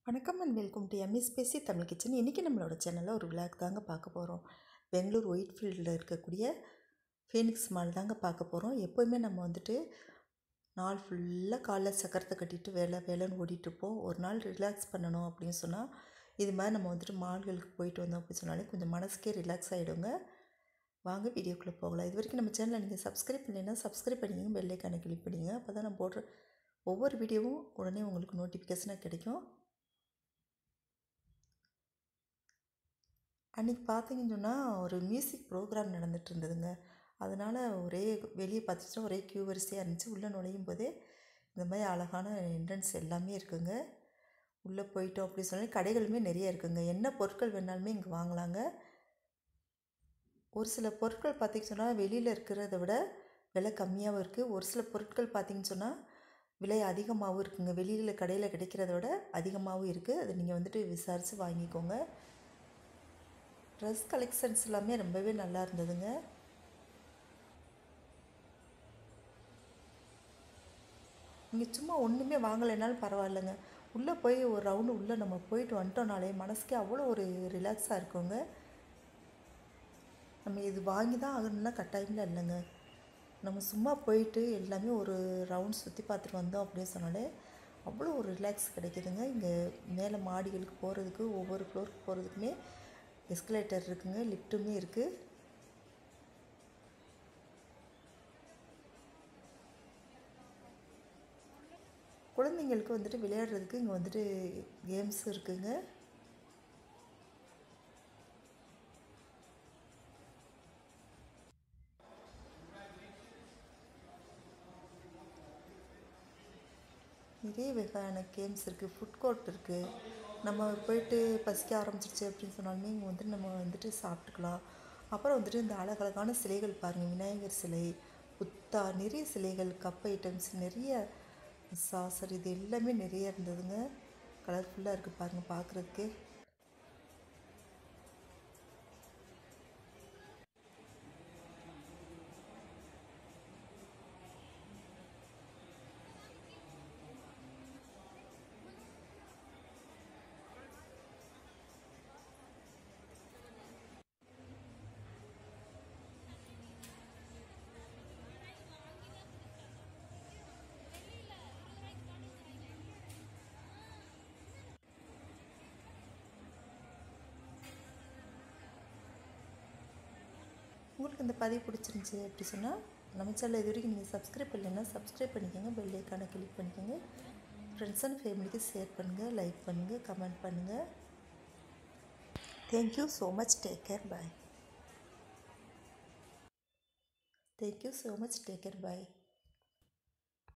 வணக்கம் and welcome to MS பேசி Tamil kitchen இன்றைக்கி நம்மளோட சேனலில் ஒரு விளாக் தாங்க பார்க்க போகிறோம் பெங்களூர் ஒயிட் ஃபீல்டில் இருக்கக்கூடிய ஃபீனிக்ஸ் மால் தாங்க பார்க்க போகிறோம் எப்போவுமே நம்ம வந்துட்டு நாள் ஃபுல்லாக காலைல சக்கரத்தை கட்டிட்டு வேலை வேலைன்னு ஓடிட்டுருப்போம் ஒரு நாள் ரிலாக்ஸ் பண்ணணும் அப்படின்னு சொன்னால் இது மாதிரி நம்ம வந்துட்டு மால்களுக்கு போயிட்டு வந்தோம் அப்படின்னு சொன்னாலே கொஞ்சம் மனசுக்கே ரிலாக்ஸ் ஆகிடுங்க வாங்க வீடியோக்குள்ளே போகலாம் இது வரைக்கும் நம்ம சேனலை நீங்கள் சப்ஸ்கிரைப் பண்ணலைன்னா சப்ஸ்கிரைப் பண்ணிங்க பெல்லைக்கான கிளிக் பண்ணிங்க அப்போ தான் நான் போடுற ஒவ்வொரு வீடியோவும் உடனே உங்களுக்கு நோட்டிஃபிகேஷனாக கிடைக்கும் அன்றைக்கி பார்த்தீங்கன்னு சொன்னால் ஒரு மியூசிக் ப்ரோக்ராம் நடந்துட்டு இருந்ததுங்க அதனால் ஒரே வெளியே பார்த்துட்டா ஒரே க்யூ வரிசையாக இருந்துச்சு உள்ளே நுழையும் போதே இந்த மாதிரி அழகான என்ட்ரன்ஸ் எல்லாமே இருக்குங்க உள்ளே போயிட்டோம் அப்படி சொல்லி கடைகளுமே நிறைய இருக்குங்க என்ன பொருட்கள் வேணாலுமே இங்கே வாங்கலாங்க ஒரு சில பொருட்கள் பார்த்திங்க சொன்னால் வெளியில் இருக்கிறத விட விலை கம்மியாகவும் இருக்குது ஒரு சில பொருட்கள் பார்த்திங்கன்னு சொன்னால் விலை அதிகமாகவும் இருக்குங்க வெளியில் கடையில் கிடைக்கிறத விட அதிகமாகவும் இருக்குது அதை நீங்கள் வந்துட்டு விசாரித்து வாங்கிக்கோங்க ட்ரெஸ் கலெக்ஷன்ஸ் எல்லாமே ரொம்பவே நல்லா இருந்ததுங்க நீங்கள் சும்மா ஒன்றுமே வாங்கலைனாலும் பரவாயில்லைங்க உள்ளே போய் ஒரு ரவுண்டு உள்ளே நம்ம போயிட்டு வந்துட்டோம்னாலே மனசுக்கே அவ்வளோ ஒரு ரிலாக்ஸாக இருக்குங்க நம்ம இது வாங்கி தான் ஆகணும்னா கட்டாயமில் இல்லைங்க நம்ம சும்மா போயிட்டு எல்லாமே ஒரு ரவுண்ட் சுற்றி பார்த்துட்டு வந்தோம் அப்படின்னு சொன்னாலே அவ்வளோ ஒரு ரிலாக்ஸ் கிடைக்குதுங்க இங்கே மேலே மாடிகளுக்கு போகிறதுக்கு ஒவ்வொரு ஃப்ளோருக்கு போகிறதுக்குமே எஸ்கலேட்டர் இருக்குங்க லிஃப்ட்டுமே இருக்குது குழந்தைங்களுக்கு வந்துட்டு விளையாடுறதுக்கு இங்கே வந்துட்டு கேம்ஸ் இருக்குங்க நிறைய வகையான கேம்ஸ் இருக்குது ஃபுட் கோர்ட் இருக்குது நம்ம போயிட்டு பசிக்க ஆரம்பிச்சிருச்சு அப்படின்னு சொன்னாலுமே இங்கே வந்துட்டு நம்ம வந்துட்டு சாப்பிட்டுக்கலாம் அப்புறம் வந்துட்டு இந்த அழகழகான சிலைகள் பாருங்கள் விநாயகர் சிலை புத்தா நிறைய சிலைகள் கப் ஐட்டம்ஸ் நிறைய சாசர் இது எல்லாமே நிறைய இருந்ததுங்க கலர்ஃபுல்லாக இருக்குது பாருங்கள் பார்க்குறதுக்கு உங்களுக்கு இந்த பதிவு பிடிச்சிருந்துச்சி அப்படி சொன்னால் நம்ம சேனல் இது வரைக்கும் நீங்கள் சப்ஸ்கிரைப் பண்ணலைன்னா சப்ஸ்கிரைப் பண்ணிக்கோங்க பெல் ஐக்கானை கிளிக் பண்ணிக்கோங்க ஃப்ரெண்ட்ஸ் அண்ட் ஃபேமிலிக்கு ஷேர் பண்ணுங்கள் லைக் பண்ணுங்கள் கமெண்ட் பண்ணுங்கள் thank you so much take care bye thank you so much take care பாய்